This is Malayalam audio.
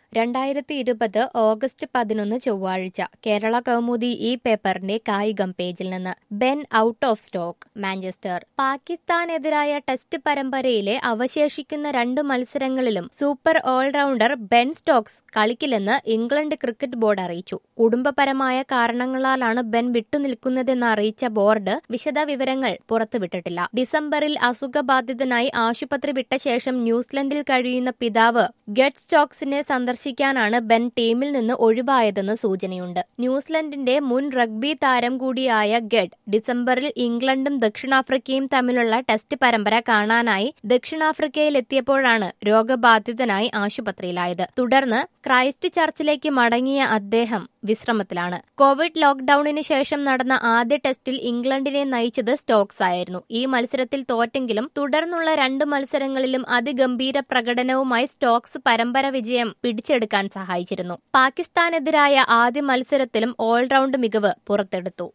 രണ്ടായിരത്തി ഇരുപത് ഓഗസ്റ്റ് പതിനൊന്ന് ചൊവ്വാഴ്ച കേരള കൗമുദി ഈ പേപ്പറിന്റെ കായികം പേജിൽ നിന്ന് Ben out of Stokes Manchester പാകിസ്ഥാനെതിരായ ടെസ്റ്റ് പരമ്പരയിലെ അവശേഷിക്കുന്ന രണ്ട് മത്സരങ്ങളിലും സൂപ്പർ ഓൾറൗണ്ടർ ബെൻ സ്റ്റോക്സ് കളിക്കില്ലെന്ന് ഇംഗ്ലണ്ട് ക്രിക്കറ്റ് ബോർഡ് അറിയിച്ചു കുടുംബപരമായ കാരണങ്ങളാലാണ് ബെൻ വിട്ടുനിൽക്കുന്നതെന്ന് അറിയിച്ച ബോർഡ് വിശദവിവരങ്ങൾ പുറത്തുവിട്ടിട്ടില്ല ഡിസംബറിൽ അസുഖബാധിതനായി ആശുപത്രി വിട്ട ശേഷം ന്യൂസിലൻഡിൽ കഴിയുന്ന പിതാവ് ഗെറ്റ് സ്റ്റോക്സിനെ സന്ദർശിക്കാനാണ് ബെൻ ടീമിൽ നിന്ന് ഒഴിവായതെന്ന് സൂചനയുണ്ട് ന്യൂസിലൻഡിന്റെ മുൻ റഗ്ബി താരം കൂടിയായ ഗെഡ് ഡിസംബറിൽ ഇംഗ്ലണ്ടും ദക്ഷിണാഫ്രിക്കയും തമ്മിലുള്ള ടെസ്റ്റ് പരമ്പര കാണാനായി ദക്ഷിണാഫ്രിക്കയിലെത്തിയപ്പോഴാണ് രോഗബാധിതനായി ആശുപത്രിയിലായത് തുടർന്ന് ക്രൈസ്റ്റ് ചർച്ചിലേക്ക് മടങ്ങിയ അദ്ദേഹം വിശ്രമത്തിലാണ് കോവിഡ് ലോക്ഡൌണിന് ശേഷം നടന്ന ആദ്യ ടെസ്റ്റിൽ ഇംഗ്ലണ്ടിനെ നയിച്ചത് സ്റ്റോക്സ് ആയിരുന്നു ഈ മത്സരത്തിൽ തോറ്റെങ്കിലും തുടർന്നുള്ള രണ്ട് മത്സരങ്ങളിലും അതിഗംഭീര പ്രകടനവുമായി സ്റ്റോക്സ് പരമ്പര വിജയം പിടിച്ചെടുക്കാൻ സഹായിച്ചിരുന്നു പാകിസ്ഥാനെതിരായ ആദ്യ മത്സരത്തിലും ഓൾറൗണ്ട് മികവ് പുറത്തെടുത്തു